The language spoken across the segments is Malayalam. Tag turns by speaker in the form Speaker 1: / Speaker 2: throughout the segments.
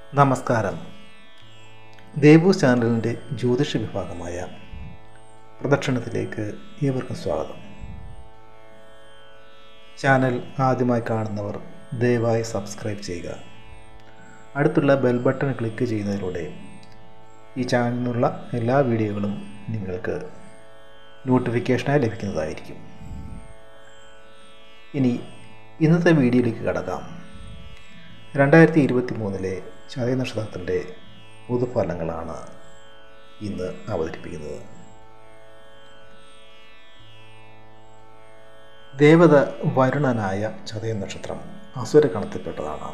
Speaker 1: നമസ്കാരം ദേവു ചാനലിൻ്റെ ജ്യോതിഷ വിഭാഗമായ പ്രദക്ഷിണത്തിലേക്ക് ഏവർക്കും സ്വാഗതം ചാനൽ ആദ്യമായി കാണുന്നവർ ദയവായി സബ്സ്ക്രൈബ് ചെയ്യുക അടുത്തുള്ള ബെൽ ബട്ടൺ ക്ലിക്ക് ചെയ്യുന്നതിലൂടെ ഈ ചാനലിനുള്ള എല്ലാ വീഡിയോകളും നിങ്ങൾക്ക് നോട്ടിഫിക്കേഷനായി ലഭിക്കുന്നതായിരിക്കും ഇനി ഇന്നത്തെ വീഡിയോയിലേക്ക് കടക്കാം രണ്ടായിരത്തി ഇരുപത്തി മൂന്നിലെ ചതയ നക്ഷത്രത്തിൻ്റെ പൊതുഫലങ്ങളാണ് ഇന്ന് അവതരിപ്പിക്കുന്നത് ദേവത വരുണനായ ചതയ നക്ഷത്രം അസുരഗണത്തിൽപ്പെട്ടതാണ്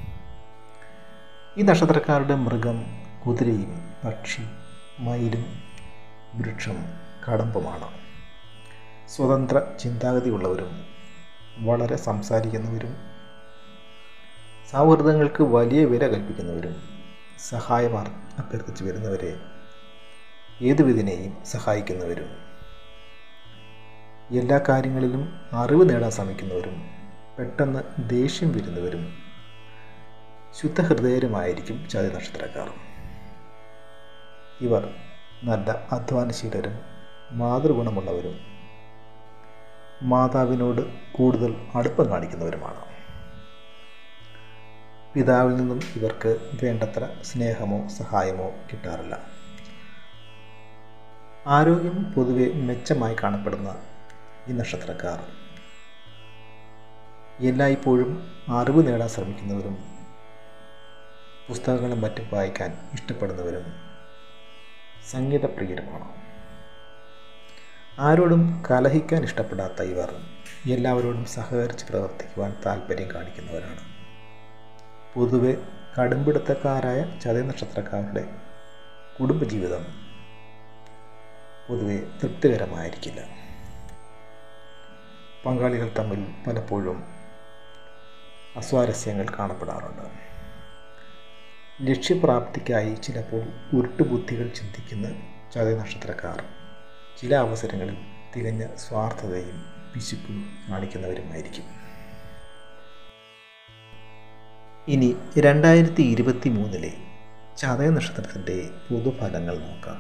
Speaker 1: ഈ നക്ഷത്രക്കാരുടെ മൃഗം കുതിരയും പക്ഷി മയിലും വൃക്ഷം കടമ്പുമാണ് സ്വതന്ത്ര ചിന്താഗതിയുള്ളവരും വളരെ സംസാരിക്കുന്നവരും സൗഹൃദങ്ങൾക്ക് വലിയ വില കൽപ്പിക്കുന്നവരും സഹായം അഭ്യർത്ഥിച്ചു വരുന്നവരെ ഏതുവിധനെയും സഹായിക്കുന്നവരും എല്ലാ കാര്യങ്ങളിലും അറിവ് നേടാൻ ശ്രമിക്കുന്നവരും പെട്ടെന്ന് ദേഷ്യം വരുന്നവരും ശുദ്ധഹൃദയരുമായിരിക്കും ചതി നക്ഷത്രക്കാർ ഇവർ നല്ല അധ്വാനശീലരും മാതൃഗുണമുള്ളവരും മാതാവിനോട് കൂടുതൽ അടുപ്പം കാണിക്കുന്നവരുമാണ് പിതാവിൽ നിന്നും ഇവർക്ക് വേണ്ടത്ര സ്നേഹമോ സഹായമോ കിട്ടാറില്ല ആരോഗ്യം പൊതുവെ മെച്ചമായി കാണപ്പെടുന്ന ഈ നക്ഷത്രക്കാർ എല്ലായ്പ്പോഴും അറിവ് നേടാൻ ശ്രമിക്കുന്നവരും പുസ്തകങ്ങളും മറ്റും വായിക്കാൻ ഇഷ്ടപ്പെടുന്നവരും സംഗീതപ്രിയരുമാണ് ആരോടും കലഹിക്കാൻ ഇഷ്ടപ്പെടാത്ത ഇവർ എല്ലാവരോടും സഹകരിച്ച് പ്രവർത്തിക്കുവാൻ താല്പര്യം കാണിക്കുന്നവരാണ് പൊതുവെ കടുംപിടുത്തക്കാരായ ചതയ നക്ഷത്രക്കാരുടെ കുടുംബജീവിതം പൊതുവെ തൃപ്തികരമായിരിക്കില്ല പങ്കാളികൾ തമ്മിൽ പലപ്പോഴും അസ്വാരസ്യങ്ങൾ കാണപ്പെടാറുണ്ട് ലക്ഷ്യപ്രാപ്തിക്കായി ചിലപ്പോൾ ഉരുട്ടുബുദ്ധികൾ ചിന്തിക്കുന്ന ചതയ നക്ഷത്രക്കാർ ചില അവസരങ്ങളിൽ തികഞ്ഞ സ്വാർത്ഥതയും പിശുക്കും കാണിക്കുന്നവരുമായിരിക്കും ഇനി രണ്ടായിരത്തി ഇരുപത്തി മൂന്നിലെ ചതയ നക്ഷത്രത്തിൻ്റെ പൊതുഫലങ്ങൾ നോക്കാം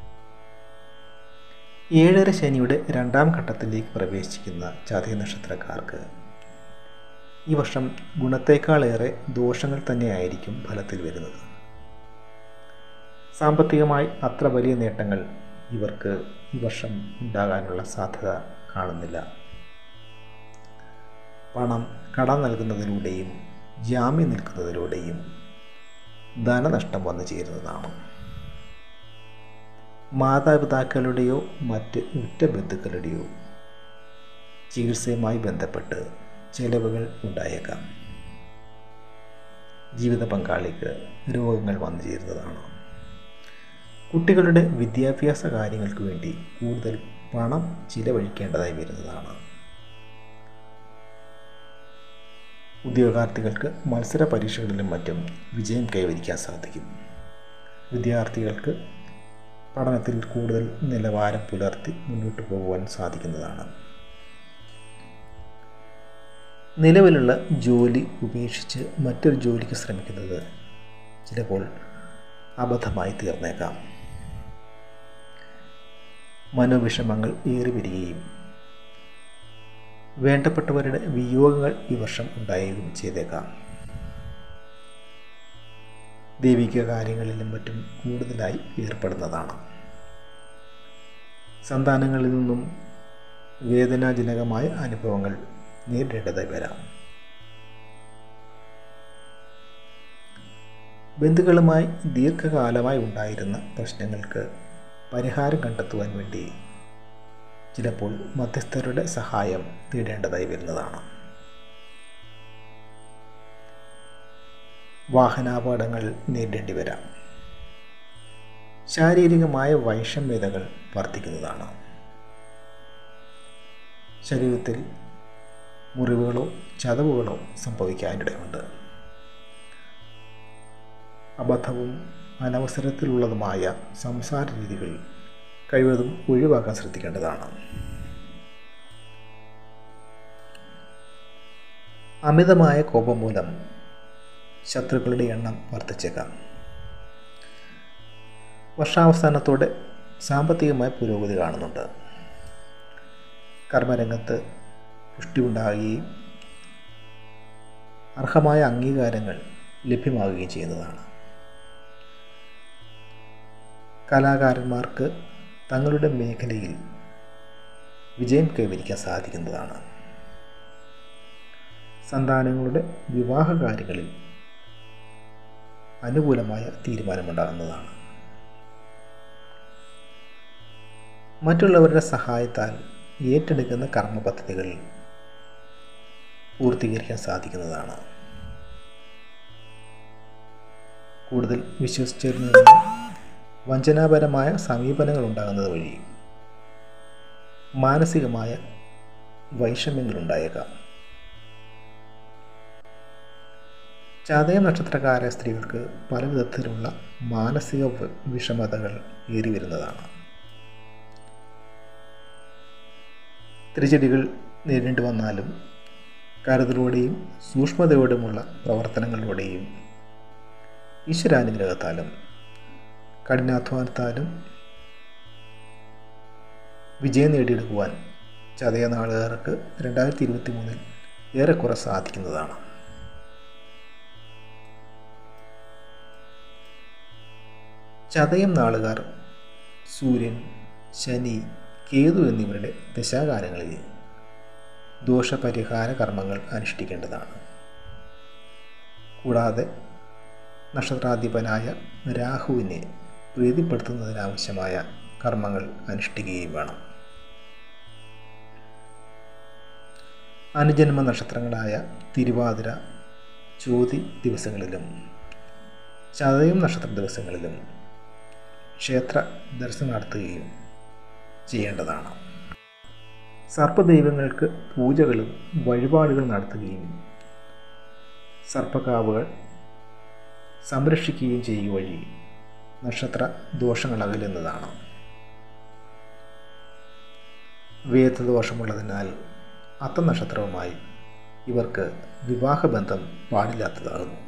Speaker 1: ഏഴര ശനിയുടെ രണ്ടാം ഘട്ടത്തിലേക്ക് പ്രവേശിക്കുന്ന ചതയ നക്ഷത്രക്കാർക്ക് ഈ വർഷം ഗുണത്തേക്കാളേറെ ദോഷങ്ങൾ തന്നെയായിരിക്കും ഫലത്തിൽ വരുന്നത് സാമ്പത്തികമായി അത്ര വലിയ നേട്ടങ്ങൾ ഇവർക്ക് ഈ വർഷം ഉണ്ടാകാനുള്ള സാധ്യത കാണുന്നില്ല പണം കടം നൽകുന്നതിലൂടെയും ജാമ്യം നിൽക്കുന്നതിലൂടെയും ധനനഷ്ടം വന്നു ചേരുന്നതാണ് മാതാപിതാക്കളുടെയോ മറ്റ് ഉറ്റ ബന്ധുക്കളുടെയോ ചികിത്സയുമായി ബന്ധപ്പെട്ട് ചെലവുകൾ ഉണ്ടായേക്കാം ജീവിത പങ്കാളിക്ക് രോഗങ്ങൾ വന്നു ചേരുന്നതാണ് കുട്ടികളുടെ വിദ്യാഭ്യാസ കാര്യങ്ങൾക്ക് വേണ്ടി കൂടുതൽ പണം ചിലവഴിക്കേണ്ടതായി വരുന്നതാണ് ഉദ്യോഗാർത്ഥികൾക്ക് മത്സര പരീക്ഷകളിലും മറ്റും വിജയം കൈവരിക്കാൻ സാധിക്കും വിദ്യാർത്ഥികൾക്ക് പഠനത്തിൽ കൂടുതൽ നിലവാരം പുലർത്തി മുന്നോട്ട് പോകുവാൻ സാധിക്കുന്നതാണ് നിലവിലുള്ള ജോലി ഉപേക്ഷിച്ച് മറ്റൊരു ജോലിക്ക് ശ്രമിക്കുന്നത് ചിലപ്പോൾ അബദ്ധമായി തീർന്നേക്കാം മനോവിഷമങ്ങൾ ഏറി വരികയും വേണ്ടപ്പെട്ടവരുടെ വിയോഗങ്ങൾ ഈ വർഷം ഉണ്ടാവുകയും ചെയ്തേക്കാം ദൈവിക കാര്യങ്ങളിലും മറ്റും കൂടുതലായി ഏർപ്പെടുന്നതാണ് സന്താനങ്ങളിൽ നിന്നും വേദനാജനകമായ അനുഭവങ്ങൾ നേരിടേണ്ടതായി വരാം ബന്ധുക്കളുമായി ദീർഘകാലമായി ഉണ്ടായിരുന്ന പ്രശ്നങ്ങൾക്ക് പരിഹാരം കണ്ടെത്തുവാൻ വേണ്ടി ചിലപ്പോൾ മധ്യസ്ഥരുടെ സഹായം തേടേണ്ടതായി വരുന്നതാണ് വാഹനാപകടങ്ങൾ നേരിടേണ്ടി വരാം ശാരീരികമായ വൈഷമ്യതകൾ വർദ്ധിക്കുന്നതാണ് ശരീരത്തിൽ മുറിവുകളോ ചതവുകളോ സംഭവിക്കാനിടയുണ്ട് അബദ്ധവും അനവസരത്തിലുള്ളതുമായ സംസാര രീതികൾ കഴിവതും ഒഴിവാക്കാൻ ശ്രദ്ധിക്കേണ്ടതാണ് അമിതമായ കോപം മൂലം ശത്രുക്കളുടെ എണ്ണം വർദ്ധിച്ചേക്കാം വർഷാവസാനത്തോടെ സാമ്പത്തികമായ പുരോഗതി കാണുന്നുണ്ട് കർമ്മരംഗത്ത് പുഷ്ടി ഉണ്ടാകുകയും അർഹമായ അംഗീകാരങ്ങൾ ലഭ്യമാവുകയും ചെയ്യുന്നതാണ് കലാകാരന്മാർക്ക് തങ്ങളുടെ മേഖലയിൽ വിജയം കൈവരിക്കാൻ സാധിക്കുന്നതാണ് സന്താനങ്ങളുടെ വിവാഹ കാര്യങ്ങളിൽ അനുകൂലമായ തീരുമാനമുണ്ടാകുന്നതാണ് മറ്റുള്ളവരുടെ സഹായത്താൽ ഏറ്റെടുക്കുന്ന കർമ്മ പദ്ധതികൾ പൂർത്തീകരിക്കാൻ സാധിക്കുന്നതാണ് കൂടുതൽ വിശ്വസിച്ചവരിൽ നിന്ന് വഞ്ചനാപരമായ സമീപനങ്ങൾ ഉണ്ടാകുന്നത് വഴി മാനസികമായ വൈഷമ്യങ്ങൾ ഉണ്ടായേക്കാം ചതയ നക്ഷത്രക്കാര സ്ത്രീകൾക്ക് പല വിധത്തിലുള്ള മാനസിക വിഷമതകൾ ഏറി വരുന്നതാണ് തിരിച്ചടികൾ നേരിടേണ്ടി വന്നാലും കരുതലോടെയും സൂക്ഷ്മതയോടുമുള്ള പ്രവർത്തനങ്ങളിലൂടെയും ഈശ്വരാനുഗ്രഹത്താലും കഠിനാധ്വാനത്താലും വിജയം നേടിയെടുക്കുവാൻ ചതയ നാളുകാർക്ക് രണ്ടായിരത്തി ഇരുപത്തി മൂന്നിൽ ഏറെക്കുറെ സാധിക്കുന്നതാണ് ചതയം നാളുകാർ സൂര്യൻ ശനി കേതു എന്നിവരുടെ ദശാകാലങ്ങളിൽ ദോഷപരിഹാര കർമ്മങ്ങൾ അനുഷ്ഠിക്കേണ്ടതാണ് കൂടാതെ നക്ഷത്രാധിപനായ രാഹുവിനെ പ്രീതിപ്പെടുത്തുന്നതിനാവശ്യമായ കർമ്മങ്ങൾ അനുഷ്ഠിക്കുകയും വേണം അനുജന്മ നക്ഷത്രങ്ങളായ തിരുവാതിര ചോതി ദിവസങ്ങളിലും ചതയം നക്ഷത്ര ദിവസങ്ങളിലും ക്ഷേത്ര ദർശനം നടത്തുകയും ചെയ്യേണ്ടതാണ് സർപ്പദൈവങ്ങൾക്ക് പൂജകളും വഴിപാടുകൾ നടത്തുകയും സർപ്പക്കാവുകൾ സംരക്ഷിക്കുകയും ചെയ്യുക വഴി നക്ഷത്ര ദോഷങ്ങൾ അകലുന്നതാണ് വേദദോഷമുള്ളതിനാൽ അത്തനക്ഷത്രവുമായി ഇവർക്ക് വിവാഹബന്ധം പാടില്ലാത്തതാകുന്നു